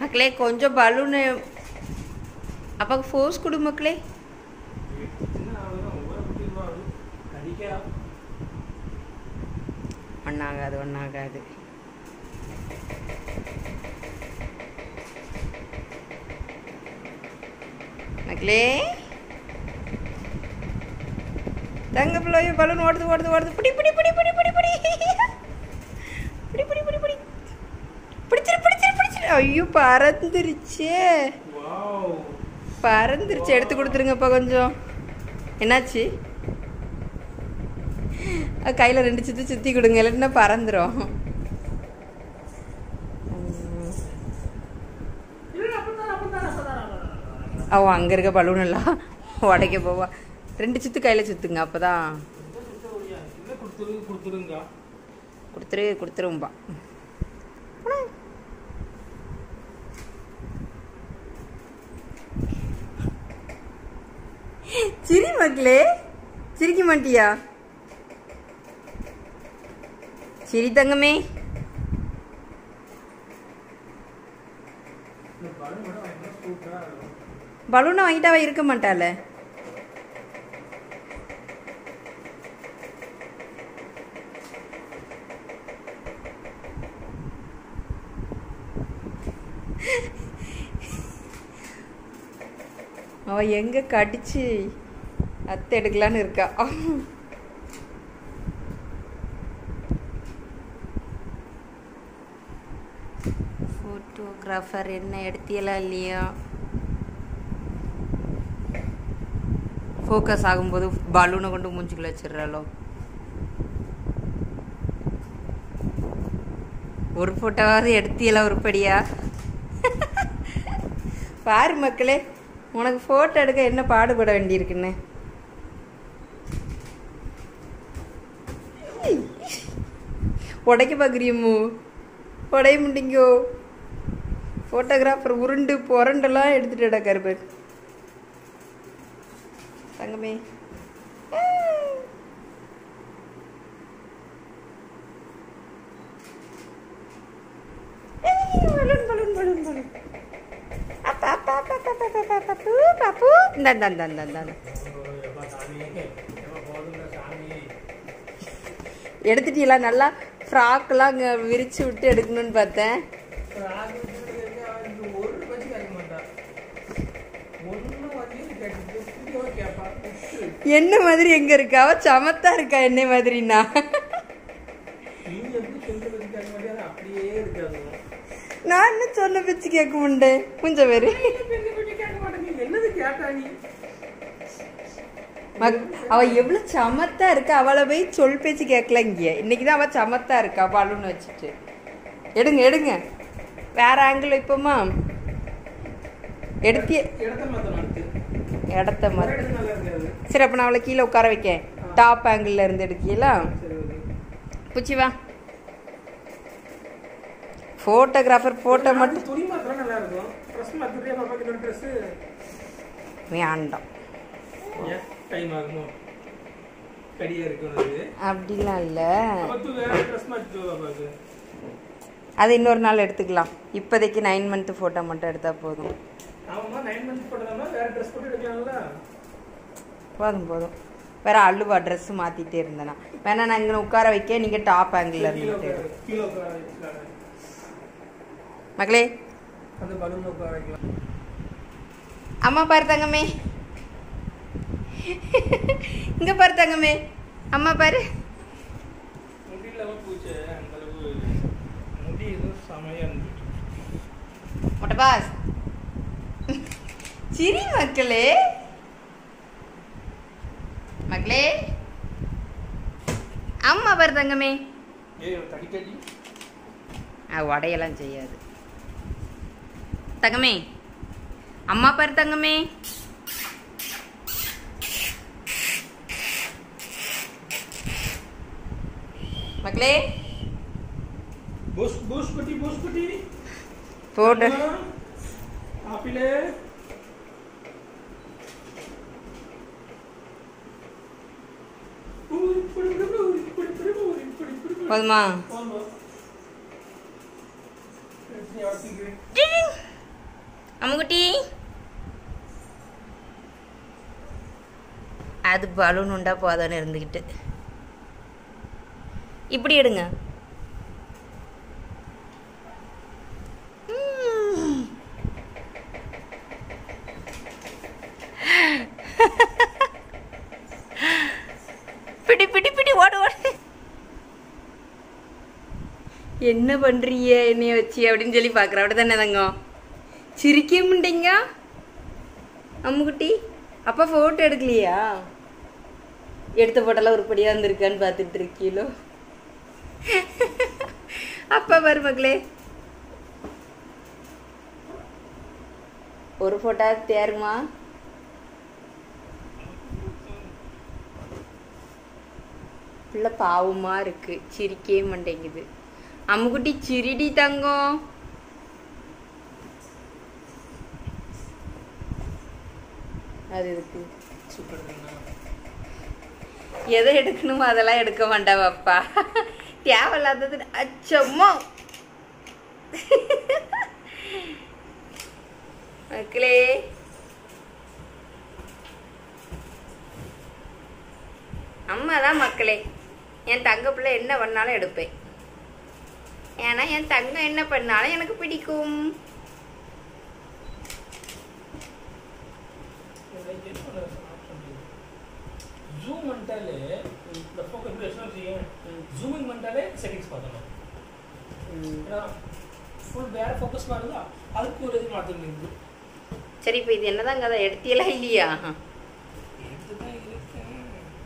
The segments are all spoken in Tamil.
மக்களே கொஞ்சம் பலூனு அப்பாவுக்கு ஃபோர்ஸ் கொடு மக்களே சின்ன ஆளுதான் ஒவ்வொரு குட்டி ரூபா ஆகுது கடிக்கா ஒன்றாகாது ஒன்றாகாது மக்களே தங்க பிள்ளையோ பலூன் ஓடுது ஓடுது ஓடுது பிடி பிடி பிடி பிடி பிடி பிடி பிடி பிடி பிடி பிடி பிடிச்சிரு பிடிச்சிரு பிடிச்சிரு ஐயோ பறந்துருச்சே வாவ் பறந்துருச்சு எடுத்து கொடுத்துருங்கப்பா கொஞ்சம் என்னாச்சு கையில் ரெண்டு சுற்றி சுற்றி கொடுங்க இல்லைன்னா பறந்துடும் இல்ல அப்பதான் அப்பதான் அப்பதான் அவன் அங்கே இருக்க பலூன் எல்லாம் உடைக்க போவா ரெண்டு சுத்து கையில் சுத்துங்க அப்போ தான் இல்ல கொடுத்துரு கொடுத்துருங்க கொடுத்துரு கொடுத்துரும்பா சிரி மக்களே சிரிக்க மாட்டியா சிரி தங்கமே இந்த பழம் கூட வாங்கினா சூப்பரா இருக்கும் பலூனை வாங்கிட்டு அவ இருக்க மாட்டாள அவ எங்க கடிச்சு அத்தை எடுக்கலான்னு இருக்கா ஃபோட்டோகிராஃபர் என்ன எடுத்தியலா இல்லையா ஃபோக்கஸ் ஆகும்போது பலூனை கொண்டு மூஞ்சிக்குள்ள வச்சிடுறாளோ ஒரு ஃபோட்டோவாவது எடுத்தியல உருப்படியா பாரு மக்களே உனக்கு ஃபோட்டோ எடுக்க என்ன பாடுபட வேண்டியிருக்குன்னு உடைக்க பார்க்குறியம்மு உடைய முடிங்கோ ஃபோட்டோகிராஃபர் உருண்டு புரண்டெல்லாம் எடுத்துட்டு கருப்பர் தங்கமே பலூன் பலூன் பலூன் பலூன் அப்பா அப்பா அப்பா அப்பா அப்பா அப்பா அப்பா பூ பாப்பு இந்த இந்த இந்த இந்த இந்த எப்பா சாமி எப்பா போதுங்க சாமி எடுத்துட்டீங்களா நல்லா ஃப்ராக்லாம் அங்கே விரிச்சு விட்டு எடுக்கணும்னு பார்த்தேன் ராகு அவனுக்கு ஒரு பச்சு கேட்க மாட்டான் ஒன்றும் வந்து கேட்டு புதியவா கேட்பா உஷு. என்ன மாதிரி எங்க இருக்கா அவ சமத்தா இருக்கா என்ன மாதிரினா நீ எப்படி சொல்ற பச்சு கேட்க மாட்டியா அது அப்படியே இருக்காது நான் என்ன சொன்ன பிச்சு கேட்க முடியேன் கொஞ்சம் பேரு பெண்ணு பச்சு கேட்க மாட்டேங்க என்னது கேட்டா நீ மக்- அவ எவ்வளவு சமத்தா இருக்கா அவளை போய் சொல் பேச்சு கேட்கல இங்க இன்னைக்கு தான் அவ சமத்தா இருக்கா பலூன் வச்சுட்டு எடுங்க எடுங்க வேற ஆங்கிள் வைப்போமா எடுத்திய இடத்த மாத்தணும் அடுத்து இடத்த ஒரு மாதிரி இடத்து நல்லா இருக்காது சரி அப்ப நான் அவளை கீழே உட்கார வைக்கேன் டாப் ஆங்கிள் இருந்து எடுக்கீங்களா சரி ஓகே பூச்சி வா ஃபோட்டோகிராஃபர் ஃபோட்டோ மட்டும் துணி மாத்திரம் நல்லா இருக்கும் ட்ரெஸ் மாத்திரியா பாப்பாக்கு இன்னொரு ட்ரெஸ் வேண்டாம் ஏன் டைம் ஆகுமோ கடியா இருக்கும் அது அப்படிலாம் இல்லை அப்ப தூ வேற ட்ரெஸ் மாத்தி பாப்பாக்கு அது இன்னொரு நாள் எடுத்துக்கலாம் இப்போதைக்கு நைன் மந்த் ஃபோட்டோ மட்டும் எடுத்தால் போதும் ஆமாம்மா நைன் மந்த்ஸ் போட்டதாம்மா வேற ட்ரெஸ் போட்டு எடுக்கலாம்ல போதும் போதும் வேற அழுவா ட்ரெஸ் மாற்றிட்டே இருந்தேனா வேணா நான் இங்கே உட்கார வைக்க நீங்கள் டாப் ஆங்கிளில் கீழே இருந்துட்டு உட்காரு. கீழே உட்கார வச்சுக்கலாம் மக்களே அந்த பலூன் உட்கார வைக்கலாம் அம்மா பாரு தங்கமே இங்கே பாரு தங்கமே அம்மா பாரு முடியல பூச்சே அந்த அளவு முடி ஏதோ செமையா இருந்துச்சு மொட்டை பாஸ் சிரி மக்களே மக்களே அம்மா பாரு தங்கமே ஏய் தடிக்கடி அது உடையெல்லாம் செய்யாது தங்கமே அம்மா பாரு தங்கமே மக்களே பூஸ் பூஸ் குட்டி பூஸ் குட்டி போட்டு ஆப்பிளே போதுமா போதுமா. நீ வாசிக்கிறேன். டிங். அம்முக்குட்டி அது பலூன் உண்டா போதான்னு இருந்துக்கிட்டு இப்படி எடுங்க ம். பிடி பிடி பிடி ஓடு ஓடு என்ன பண்றீங்க என்னைய வச்சு அப்படின்னு சொல்லி பார்க்குற அப்படி தானே தங்கம் சிரிக்க மாட்டீங்க அம்முக்குட்டி அப்பா ஃபோட்டோ எடுக்கலையா எடுத்த ஃபோட்டோலாம் உருப்படியாக இருந்திருக்கான்னு பார்த்துட்டு இருக்கீங்களோ அப்பா பாரு மக்களே ஒரு ஃபோட்டோ தேருமா பிள்ளை பாவமா இருக்கு சிரிக்கவே மாட்டேங்குது அம்முக்குட்டி சிரிடி தங்கம் அது இருக்கு சூப்பர் கண்ணா எதை எடுக்கணுமோ அதெல்லாம் எடுக்க மாட்டா அப்பா தேவையில்லாதது அச்சம்மோ மக்களே அம்மா தான் மக்களே என் தங்க பிள்ளை என்ன பண்ணாலும் எடுப்பேன் ஏன்னா என் தங்கம் என்ன பண்ணாலும் எனக்கு பிடிக்கும் ஜூம் பண்ணிட்டாலே இந்த ஃபோக்கஸ் ஜூமிங் பண்ணிட்டாலே செட்டிங்ஸ் பார்க்கணும் ஏன்னா ஃபுல் வேற ஃபோக்கஸ் மாறுதா அதுக்கு ஒரு இது மாற்றம் இருக்குது சரி இப்போ இது என்னதான் கதை எடுத்தியலா இல்லையா எடுத்துதான் இருக்கேன்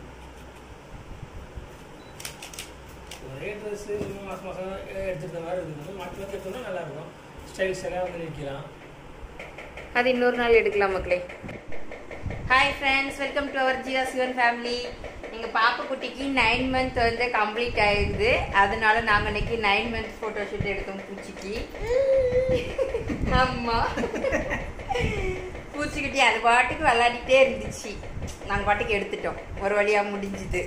ஒரே ட்ரெஸ்ஸு மாதம் மாதம் எடுத்துக்கிற மாதிரி இருக்குது மாற்றி மாற்றி எடுத்தோம்னா நல்லா இருக்கும் ஸ்டைலிஷ் எல்லாம் வந்து நிற்கலாம் அது இன்னொரு நாள் எடுக்கலாம் மக்களே hi friends welcome to our Jiya Sivan family எங்கள் பாப்பா குட்டிக்கு நைன் மந்த் வந்து கம்ப்ளீட் ஆயிடுது அதனால நாங்கள் இன்னைக்கு நைன் மந்த் ஃபோட்டோ ஷூட் எடுத்தோம் பூச்சிக்கு ஆமாம் பூச்சிக்குட்டி அது பாட்டுக்கு விளையாடிட்டே இருந்துச்சு நாங்கள் பாட்டுக்கு எடுத்துட்டோம் ஒரு வழியாக முடிஞ்சுது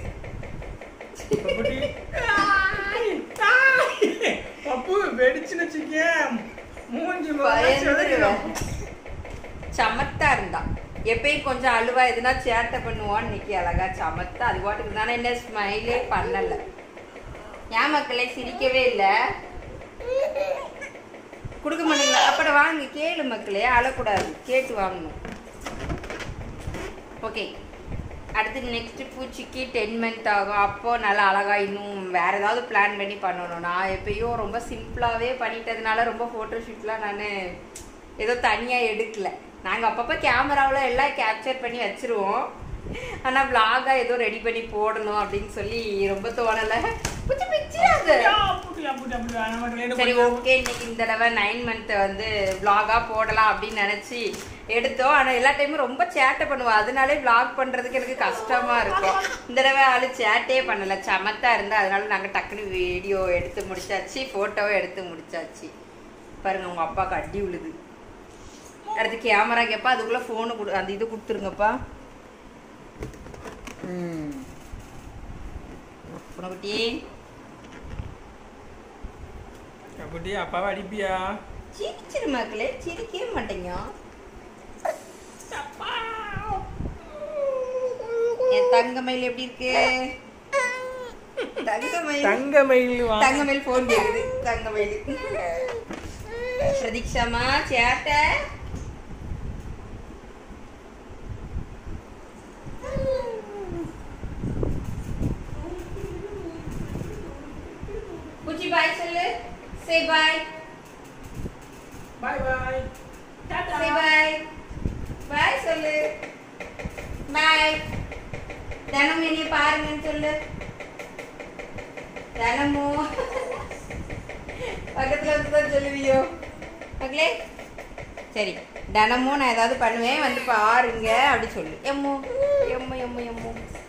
பப்பு வெடிச்சுன்னு வச்சுக்கேன் மூஞ்சி பயந்துருவேன். சமத்தா இருந்தா எப்பயும் கொஞ்சம் அழுவா எதுனா சேட்டை பண்ணுவான்னு இன்னைக்கு அழகா சமத்தா அது பாட்டுக்கு தானே என்ன ஸ்மைலே பண்ணல ஏன் மக்களே சிரிக்கவே இல்ல கொடுக்க மாட்டீங்களா அப்பட வாங்க கேளு மக்களே அழக்கூடாது கேட்டு வாங்கணும் ஓகே அடுத்து நெக்ஸ்ட் பூச்சிக்கு டென் மந்த் ஆகும் அப்போ நல்லா அழகா இன்னும் வேற ஏதாவது பிளான் பண்ணி பண்ணணும் நான் எப்பயும் ரொம்ப சிம்பிளாவே பண்ணிட்டதுனால ரொம்ப ஃபோட்டோ ஷூட்லாம் நான் ஏதோ தனியாக எடுக்கல நாங்கள் அப்பப்போ கேமராவில் எல்லாம் கேப்சர் பண்ணி வச்சிருவோம் ஆனால் vlog-ஆ ஏதோ ரெடி பண்ணி போடணும் அப்படின்னு சொல்லி ரொம்ப தோணலை பூச்சி பிச்சிடாது சரி ஓகே இன்னைக்கு இந்த தடவை நைன் மந்த் வந்து vlog-ஆ போடலாம் அப்படின்னு நினைச்சு எடுத்தோம் ஆனா எல்லா டைமும் ரொம்ப சேட்டை பண்ணுவோம் அதனாலே vlog பண்றதுக்கு எனக்கு கஷ்டமா இருக்கும் இந்த தடவை ஆளு சேட்டே பண்ணல சமத்தா இருந்தா அதனால நாங்க டக்குனு வீடியோ எடுத்து முடிச்சாச்சு போட்டோவும் எடுத்து முடிச்சாச்சு பாருங்க உங்க அப்பாவுக்கு அடி விழுது அடுத்து கேமரா கேப்பா அதுக்குள்ள போனு கொடு அந்த இது கொடுத்துருங்கப்பா ம் குட்டி அப்படி அப்பாவை அடிப்பியா சிரிச்சிரு மக்களே சிரிக்கவே மாட்டேங்க என் தங்கமயில் எப்படி இருக்கு தங்கமயில் தங்க மயில் வா தங்கமயில் போன் கேக்குது தங்கமயில் பிரதீக்ஷாமா சேட்டை குச்சி பாய் சொல்லு சே பாய் பாய் பாய் சே பாய் பாய் சொல்லு பாய் தினமும் என்னைய பாருங்கன்னு சொல்லு தினமும் பக்கத்துல வந்து தான் சொல்லுவியோ மக்களே சரி தினமும் நான் ஏதாவது பண்ணுவேன் வந்து பாருங்க அப்படி சொல்லு எம்மோ எம்மோ எம்மோ எம்மோ